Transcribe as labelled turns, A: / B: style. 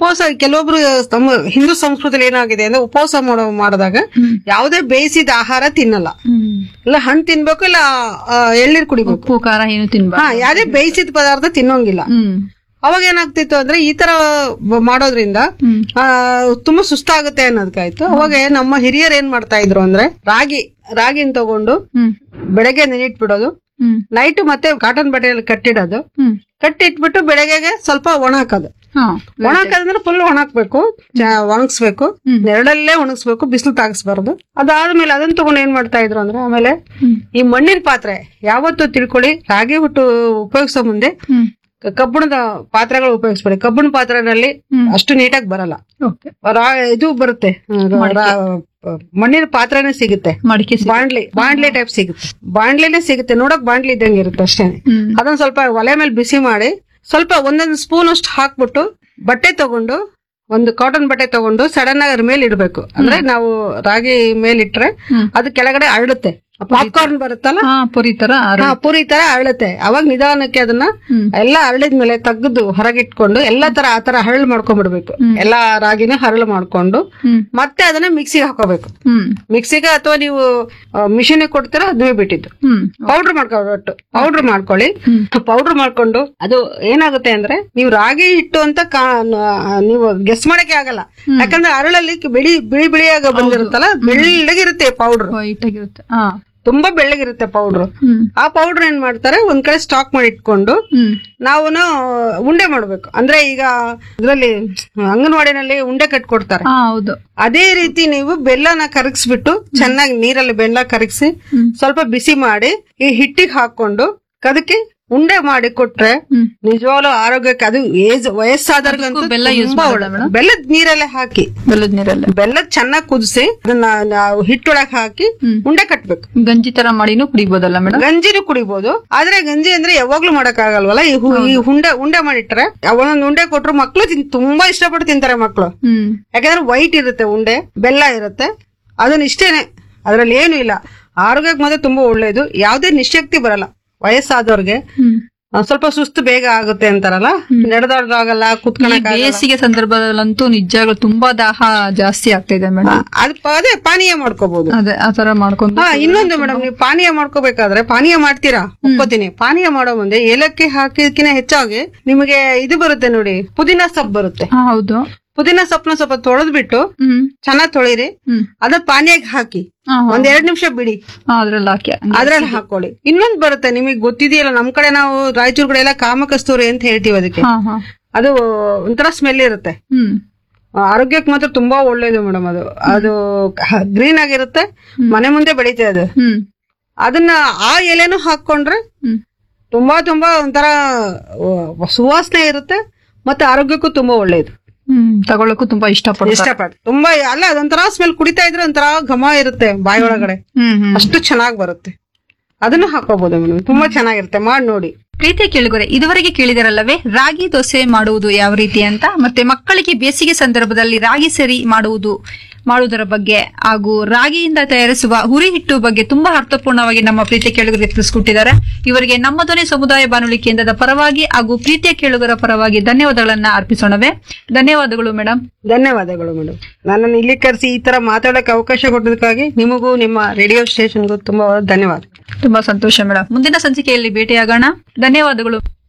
A: ಉಪವಾಸ ಕೆಲವೊಬ್ರು ನಮ್ಮ ಹಿಂದೂ ಸಂಸ್ಕೃತಿಯಲ್ಲಿ ಏನಾಗಿದೆ ಅಂದ್ರೆ ಉಪವಾಸ ಮಾಡೋ ಮಾಡಿದಾಗ ಯಾವುದೇ ಬೇಯಿಸಿದ ಆಹಾರ ತಿನ್ನಲ್ಲ
B: ಹ್ಮ್
A: ಇಲ್ಲ ಹಣ್ಣು ತಿನ್ಬೇಕು ಇಲ್ಲ ಆ, ಎಳ್ನೀರ್ ಕುಡಿಬೇಕು
B: ಉಪ್ಪು ಖಾರ ಏನು ತಿನ್ಬಾರ್ದು
A: ಹಾ ಯಾವುದೇ ಬೇಯಿಸಿದ ಪದಾರ್ಥ ತಿನ್ನೋಂಗಿಲ್ಲ
B: ಹ್ಮ್
A: ಅವಾಗ ಏನಾಗ್ತಿತ್ತು ಅಂದ್ರೆ ಈ ತರ ಬ- ಮಾಡೋದ್ರಿಂದ
B: ಹ್ಮ್
A: ಆ, ತುಂಬಾ ಸುಸ್ತಾಗುತ್ತೆ ಅನ್ನೋದಕ್ಕಾಯ್ತು ಅವಾಗ ನಮ್ಮ ಹಿರಿಯರು ಏನ್ ಮಾಡ್ತಾ ಇದ್ರು ಅಂದ್ರೆ ರಾಗಿ ರಾಗಿನ ತಗೊಂಡು
B: ಹ್ಮ್
A: ಬೆಳಗ್ಗೆ ನೆನಿಟ್ಬಿಡೋದು
B: ಹ್ಮ್
A: ನೈಟ್ ಮತ್ತೆ ಕಾಟನ್ ಬಟ್ಟೆಯಲ್ಲಿ ಕಟ್ಟಿಡೋದು
B: ಹ್ಮ್
A: ಕಟ್ಟಿಟ್ಬಿಟ್ಟು ಬೆಳಗ್ಗೆಗೆ ಸ್ವಲ್ಪ ಒಣ ಹಾಕೋದು
B: ಹಾ
A: ಒಣ ಹಾಕೋದಂದ್ರೆ ಫುಲ್ ಒಣಾಕ್ಬೇಕು ಒಣಗಿಸ್ಬೇಕು
B: ಹ್ಮ್.
A: ನೆರಳಲ್ಲೇ ಒಣಗಿಸ್ಬೇಕು ಬಿಸಿಲು ತಾಗಿಸ್ಬಾರ್ದು ಅದಾದ್ಮೇಲೆ ಅದನ್ನ ತಗೊಂಡು ಏನ್ ಮಾಡ್ತಾ ಇದ್ರು ಅಂದ್ರೆ ಆಮೇಲೆ
B: ಹ್ಮ್
A: ಈ ಮಣ್ಣಿನ ಪಾತ್ರೆ ಯಾವತ್ತೂ ತಿಳ್ಕೊಳ್ಳಿ ರಾಗಿ ಹುಟ್ಟು ಉಪಯೋಗಿಸೋ ಮುಂದೆ
B: ಹ್ಮ್
A: ಕ- ಕಬ್ಬಿಣದ ಪಾತ್ರೆಗಳು ಉಪಯೋಗಿಸ್ಬೇಡಿ ಕಬ್ಬಿಣ ಪಾತ್ರೆನಲ್ಲಿ
B: ಹ್ಮ್.
A: ಅಷ್ಟು ನೀಟಾಗಿ ಬರಲ್ಲ
B: ಓಕೆ
A: ರಾ- ಇದು ಬರುತ್ತೆ ರಾ- ಮಣ್ಣಿನ ಪಾತ್ರೆನೇ ಸಿಗುತ್ತೆ
B: ಮಡಿಕೆ ಸಿ-
A: ಬಾಂಡ್ಲಿ ಬಾಂಡ್ಲಿ ಟೈಪ್ ಸಿಗುತ್ತೆ ಬಾಂಡ್ಲಿನೇ ಸಿಗುತ್ತೆ ನೋಡಕ್ ಬಾಂಡ್ಲಿ ಇದ್ದಂಗೆ ಇರುತ್ತೆ ಅಷ್ಟೇ
B: ಹ್ಮ್
A: ಅದನ್ನ ಸ್ವಲ್ಪ ಒಲೆ ಮೇಲೆ ಬಿಸಿ ಮಾಡಿ ಸ್ವಲ್ಪ ಒಂದೊಂದು ಸ್ಪೂನ್ ಅಷ್ಟು ಹಾಕ್ಬಿಟ್ಟು ಬಟ್ಟೆ ತಗೊಂಡು ಒಂದು ಕಾಟನ್ ಬಟ್ಟೆ ತಗೊಂಡು ಸಡನ್ ಆಗಿ ಅದ್ರ ಮೇಲೆ ಇಡಬೇಕು ಅಂದ್ರೆ ನಾವು ರಾಗಿ ಮೇಲೆ ಇಟ್ರೆ
B: ಹ್ಮ್.
A: ಅದು ಕೆಳಗಡೆ ಅರಳುತ್ತೆ ಪಾಪ್ಕಾರ್ನ್ ಬರುತ್ತಲ್ಲ
B: ಹಾ ಪುರಿ ತರ
A: ಹಾ ಪೂರಿ ತರ ಅರಳುತ್ತೆ ಅವಾಗ ನಿಧಾನಕ್ಕೆ ಅದನ್ನ
B: ಹ್ಮ್.
A: ಎಲ್ಲ ಹರಳಿದ್ಮೇಲೆ ತೆಗೆದು ಹೊರಗಿಟ್ಕೊಂಡು ಎಲ್ಲಾ ತರ ಆ ತರ ಹರಳು ಮಾಡ್ಕೊಂಡ್ಬಿಡ್ಬೇಕು ಎಲ್ಲಾ ರಾಗಿನ ಹರಳು ಮಾಡ್ಕೊಂಡು
B: ಹ್ಮ್
A: ಮತ್ತೆ ಅದನ್ನ ಮಿಕ್ಸಿಗೆ ಹಾಕೋಬೇಕು
B: ಹ್ಮ್
A: ಮಿಕ್ಸಿಗೆ ಅಥವಾ ನೀವು ಮಿಷಿನ್ ಕೊಡ್ತೀರಾ ಅದುವೇ ಬಿಟ್ಟಿದ್ದು
B: ಹ್ಮ್
A: ಪೌಡರ್ ಮಾಡ್ಕೊಟ್ಟು ಪೌಡರ್ ಮಾಡ್ಕೊಳ್ಳಿ
B: ಹ್ಮ್.
A: ಪೌಡರ್ ಮಾಡ್ಕೊಂಡು ಅದು ಏನಾಗುತ್ತೆ ಅಂದ್ರೆ ನೀವು ರಾಗಿ ಹಿಟ್ಟು ಅಂತ ಕಾ- ನ- ನೀವು ಗೆಸ್ ಮಾಡಕ್ಕೆ ಆಗಲ್ಲ ಯಾಕಂದ್ರೆ ಅರಳಲ್ಲಿ ಬಿಳಿ ಬಿಳಿ ಬಿಳಿಯಾಗ ಬಂದಿರುತ್ತಲ್ಲ ಬೆಳ್ಳಗಿರುತ್ತೆ ಪೌಡರ್
B: ವೈಟ್ ಆಗಿರುತ್ತೆ ಹಾ
A: ತುಂಬಾ ಬೆಳ್ಳಗಿರುತ್ತೆ ಪೌಡರ್
B: ಹ್ಮ್
A: ಆ ಪೌಡರ್ ಏನ್ ಮಾಡ್ತಾರೆ ಒಂದ್ ಕಡೆ ಸ್ಟಾಕ್ ಮಾಡಿ ಇಟ್ಕೊಂಡು
B: ಹ್ಮ್
A: ನಾವು ಉಂಡೆ ಮಾಡ್ಬೇಕು ಅಂದ್ರೆ ಈಗ ಇದ್ರಲ್ಲಿ ಅಂಗನವಾಡಿನಲ್ಲಿ ಉಂಡೆ ಕಟ್ಕೊಡ್ತಾರೆ
B: ಹಾ ಹೌದು
A: ಅದೇ ರೀತಿ ನೀವು ಬೆಲ್ಲನ ಕರಗಿಸ್ಬಿಟ್ಟು ಚೆನ್ನಾಗಿ ನೀರಲ್ಲಿ ಬೆಲ್ಲ ಕರಗಿಸಿ
B: ಹ್ಮ್.
A: ಸ್ವಲ್ಪ ಬಿಸಿ ಮಾಡಿ ಈ ಹಿಟ್ಟಿಗೆ ಹಾಕೊಂಡು ಅದಕ್ಕೆ ಉಂಡೆ ಮಾಡಿ ಕೊಟ್ರೆ
B: ಹ್ಮ್
A: ನಿಜವಾಗ್ಲೂ ಆರೋಗ್ಯಕ್ಕೆ ಅದು ಏಜ್ ವಯಸ್ಸಾದವ್ರಿಗಂತೂ
B: ಅದಕ್ಕೂ ಬೆಲ್ಲ use
A: ತುಂಬಾ
B: ಮಾಡೋದಾ
A: ಒಳ್ಳೆ
B: ಮೇಡಮ್?
A: ಬೆಲ್ಲದ ನೀರಲ್ಲೇ ಹಾಕಿ
B: ಬೆಲ್ಲದ ನೀರಲ್ಲೇ
A: ಬೆಲ್ಲ ಚೆನ್ನಾಗಿ ಕುದಿಸಿ ಅದನ್ನ ನಾವು ಹಿಟ್ಟೊಳಗೆ ಹಾಕಿ
B: ಹ್ಮ್.
A: ಉಂಡೆ ಕಟ್ಬೇಕು
B: ಗಂಜಿ ತರ ಮಾಡಿನೂ ಕುಡಿಬೋದಲ್ಲ ಮೇಡಮ್
A: ಗಂಜಿನೂ ಕುಡಿಬಹುದು ಆದ್ರೆ ಗಂಜಿ ಅಂದ್ರೆ ಯಾವಾಗ್ಲೂ ಮಾಡಕ್ ಆಗಲ್ವಲ್ಲ ಈ ಹು- ಈ ಉಂಡೆ ಉಂಡೆ ಮಾಡಿಟ್ರೆ ಒಂದೊಂದು ಉಂಡೆ ಕೊಟ್ರು ಮಕ್ಳು ತಿನ್- ತುಂಬಾ ಇಷ್ಟಪಟ್ಟು ತಿಂತಾರೆ ಮಕ್ಳು
B: ಹ್ಮ್
A: ಯಾಕಂದ್ರೆ ವೈಟ್ ಇರುತ್ತೆ ಉಂಡೆ ಬೆಲ್ಲ ಇರುತ್ತೆ ಅದನ್ನ ಇಷ್ಟೇನೆ ಅದ್ರಲ್ಲಿ ಏನು ಇಲ್ಲ ಆರೋಗ್ಯಕ್ಕೆ ಮಾತ್ರ ತುಂಬಾ ಒಳ್ಳೇದು ಯಾವುದೇ ನಿಶಕ್ತಿ ಬರಲ್ಲ ವಯಸ್ಸಾದವ್ರಿಗೆ
B: ಹ್ಮ್
A: ಆ, ಸ್ವಲ್ಪ ಸುಸ್ತು ಬೇಗ ಆಗುತ್ತೆ ಅಂತಾರಲ್ಲ ನಡೆದಾಡೋದಾಗಲ್ಲ
B: ಈ
A: ಕುತ್ಕೊಳಕ್
B: ಬೇಸಿಗೆ ಸಂದರ್ಭದಲ್ಲಂತೂ ನಿಜವಾಗ್ಲೂ ತುಂಬಾ ದಾಹ ಜಾಸ್ತಿ ಆಗ್ತಾ ಇದೆ ಮೇಡಮ್
A: ಅದು ಅದೇ ಪಾನೀಯ ಮಾಡ್ಕೋಬಹುದು
B: ಅದೇ ಆತರ ಮಾಡ್ಕೊಂಡು
A: ಹಾ ಇನ್ನೊಂದು ಮೇಡಮ್ ನೀವು ಪಾನೀಯ ಮಾಡ್ಕೋಬೇಕಾದ್ರೆ ಪಾನೀಯ ಮಾಡ್ತೀರಾ ಒಪ್ಕೋತೀನಿ ಪಾನೀಯ ಮಾಡೋ ಮುಂದೆ ಏಲಕ್ಕಿ ಹಾಕಿದಕ್ಕಿಂತ ಹೆಚ್ಚಾಗಿ ನಿಮಗೆ ಇದು ಬರುತ್ತೆ ನೋಡಿ ಪುದೀನ ಸೊಪ್ಪು ಬರುತ್ತೆ
B: ಹಾ ಹೌದು
A: ಪುದೀನ ಸೊಪ್ಪನ್ನ ಸ್ವಲ್ಪ ತೊಳೆದ್ಬಿಟ್ಟು
B: ಹ್ಮ್
A: ಚೆನ್ನಾಗಿ ತೊಳಿರಿ
B: ಹ್ಮ್
A: ಅದ ಪಾನೀಯಕ್ಕೆ ಹಾಕಿ
B: ಹಾ ಹಾ.
A: ಒಂದ್ ಎರಡ್ ನಿಮಿಷ ಬಿಡಿ
B: ಹಾ, ಅದ್ರಲ್ಲಿ ಹಾಕಿ
A: ಅದ್ರಲ್ಲಿ ಹಾಕೊಳ್ಳಿ ಇನ್ನೊಂದ್ ಬರುತ್ತೆ ನಿಮಗೆ ಗೊತ್ತಿದೆಯಲ್ಲ ನಮ್ ಕಡೆ ನಾವು ರಾಯಚೂರ್ ಕಡೆ ಎಲ್ಲ ಕಾಮಕಸ್ತೂರಿ ಅಂತ ಹೇಳ್ತೀವಿ ಅದಕ್ಕೆ
B: ಹಾ ಹಾ
A: ಅದು ಒಂಥರ ಸ್ಮೆಲ್ ಇರುತ್ತೆ
B: ಹ್ಮ್
A: ಆರೋಗ್ಯಕ್ಕೆ ಮಾತ್ರ ತುಂಬಾ ಒಳ್ಳೇದು ಮೇಡಮ್ ಅದು ಅದು ಗ್ರೀನ್ ಆಗಿರುತ್ತೆ ಮನೆ ಮುಂದೆ ಬೆಳೀತದೆ ಅದು
B: ಹ್ಮ್
A: ಅದನ್ನ ಆ ಎಲೆನೂ ಹಾಕೊಂಡ್ರೆ
B: ಹ್ಮ್
A: ತುಂಬಾ ತುಂಬಾ ಒಂಥರ ಆ, ಸುವಾಸನೆ ಇರುತ್ತೆ ಮತ್ತೆ ಆರೋಗ್ಯಕ್ಕೂ ತುಂಬಾ ಒಳ್ಳೇದು
B: ಹ್ಮ್ ತಗೊಳಕ್ಕೂ ತುಂಬಾ ಇಷ್ಟಪಡ್ತಾರೆ
A: ಇಷ್ಟಪಟ್ಟು ತುಂಬಾ ಅಲ್ಲ ಅದೊಂಥರ ಸ್ಮೆಲ್ ಕುಡಿತಾ ಇದ್ರೆ ಒಂಥರ ಘಮ ಇರುತ್ತೆ ಬಾಯಿ ಒಳಗಡೆ
B: ಹ್ಮ್ ಹ್ಮ್
A: ಅಷ್ಟು ಚೆನ್ನಾಗಿ ಬರುತ್ತೆ ಅದನ್ನು ಹಾಕೋಬಹುದು ಮೇಡಮ್ ತುಂಬಾ ಚೆನ್ನಾಗಿರುತ್ತೆ ಮಾಡಿ ನೋಡಿ
B: ಪ್ರೀತಿಯ ಕೇಳುಗರೆ ಇದುವರೆಗೆ ಕೇಳಿದರಲ್ಲವೇ ರಾಗಿ ದೋಸೆ ಮಾಡುವುದು ಯಾವ ರೀತಿ ಅಂತ ಮತ್ತೆ ಮಕ್ಕಳಿಗೆ ಬೇಸಿಗೆ ಸಂದರ್ಭದಲ್ಲಿ ರಾಗಿ ಸರಿ ಮಾಡುವುದು ಮಾಡುವುದರ ಬಗ್ಗೆ ಹಾಗೂ ರಾಗಿಯಿಂದ ತಯಾರಿಸುವ ಹುರಿ ಹಿಟ್ಟು ಬಗ್ಗೆ ತುಂಬಾ ಅರ್ಥಪೂರ್ಣವಾಗಿ ನಮ್ಮ ಪ್ರೀತಿಯ ಕೇಳುಗರಿಗೆ ತಿಳಿಸ್ಕೊಟ್ಟಿದ್ದಾರೆ ಇವರಿಗೆ ನಮ್ಮ ಧ್ವನಿ ಸಮುದಾಯ ಬಾನುಲಿ ಕೇಂದ್ರದ ಪರವಾಗಿ ಹಾಗೂ ಪ್ರೀತಿಯ ಕೇಳುಗರ ಪರವಾಗಿ ಧನ್ಯವಾದಗಳನ್ನ ಅರ್ಪಿಸೋಣವೇ ಧನ್ಯವಾದಗಳು ಮೇಡಮ್
A: ಧನ್ಯವಾದಗಳು ಮೇಡಮ್ ನನ್ನನ್ನು ಇಲ್ಲಿ ಕರೆಸಿ ಈ ತರ ಮಾತಾಡಕ್ಕೆ ಅವಕಾಶ ಕೊಟ್ಟದಕ್ಕಾಗಿ ನಿಮಗೂ ನಿಮ್ಮ ರೇಡಿಯೋ ಸ್ಟೇಷನ್ಗೂ ತುಂಬಾ ಧನ್ಯವಾದ
B: ತುಂಬಾ ಸಂತೋಷ ಮೇಡಮ್ ಮುಂದಿನ ಸಂಚಿಕೆಯಲ್ಲಿ ಭೇಟಿಯಾಗೋಣ ಧನ್ಯವಾದಗಳು